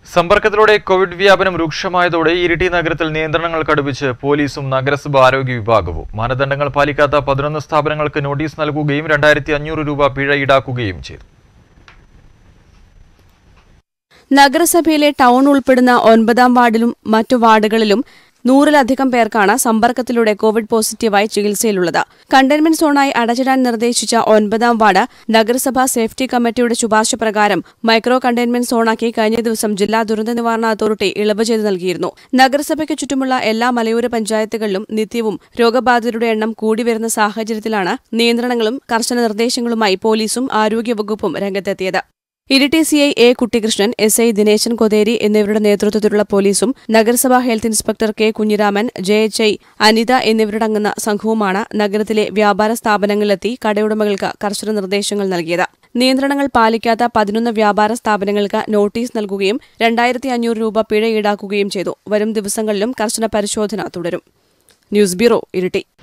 സമ്പർക്കത്തിലൂടെ കോവിഡ് വ്യാപനം രൂക്ഷമായതോടെ ഇരിട്ടി നഗരത്തിൽ നിയന്ത്രണങ്ങൾ കടുപ്പിച്ച് പോലീസും നഗരസഭ ആരോഗ്യ വിഭാഗവും മാനദണ്ഡങ്ങൾ പാലിക്കാത്ത പതിനൊന്ന് സ്ഥാപനങ്ങൾക്ക് നോട്ടീസ് നൽകുകയും രണ്ടായിരത്തി അഞ്ഞൂറ് രൂപ പിഴ ഈടാക്കുകയും ചെയ്തു നഗരസഭയിലെ ടൗൺ ഉൾപ്പെടുന്ന ഒൻപതാം വാർഡിലും മറ്റു വാർഡുകളിലും നൂറിലധികം പേർക്കാണ് സമ്പർക്കത്തിലൂടെ കോവിഡ് പോസിറ്റീവായി ചികിത്സയിലുള്ളത് കണ്ടെയ്ൻമെന്റ് സോണായി അടച്ചിടാൻ നിർദ്ദേശിച്ച ഒൻപതാം വാർഡ് നഗരസഭാ സേഫ്റ്റി കമ്മിറ്റിയുടെ ശുപാർശ പ്രകാരം മൈക്രോ കണ്ടെയ്ൻമെന്റ് സോണാക്കി കഴിഞ്ഞ ദിവസം ജില്ലാ ദുരന്ത നിവാരണ അതോറിറ്റി ഇളവ് ചെയ്ത് നൽകിയിരുന്നു നഗരസഭയ്ക്ക് ചുറ്റുമുള്ള എല്ലാ മലയോര പഞ്ചായത്തുകളിലും നിത്യവും രോഗബാധിതരുടെ എണ്ണം കൂടി വരുന്ന സാഹചര്യത്തിലാണ് നിയന്ത്രണങ്ങളും കർശന നിർദ്ദേശങ്ങളുമായി പോലീസും ആരോഗ്യവകുപ്പും രംഗത്തെത്തിയത് Iritty C I A Kuttikrishnan S I Dineshan Kotheri എന്നിവരുടെ നേതൃത്വത്തിലുള്ള പോലീസും നഗരസഭാ health inspector K Kunhiraman J H I Anitha എന്നിവരടങ്ങുന്ന സംഘവുമാണ് നഗരത്തിലെ വ്യാപാര സ്ഥാപനങ്ങളിലെത്തി കടയുടമകൾക്ക് കർശന നിർദ്ദേശങ്ങൾ നൽകിയത് നിയന്ത്രണങ്ങൾ പാലിക്കാത്ത പതിനൊന്ന് വ്യാപാര സ്ഥാപനങ്ങൾക്ക് നോട്ടീസ് നൽകുകയും രണ്ടായിരത്തി അഞ്ഞൂറ് രൂപ പിഴ ഈടാക്കുകയും ചെയ്തു വരും ദിവസങ്ങളിലും കർശന പരിശോധന തുടരും ന്യൂസ് ബ്യൂറോ ഇരിട്ടി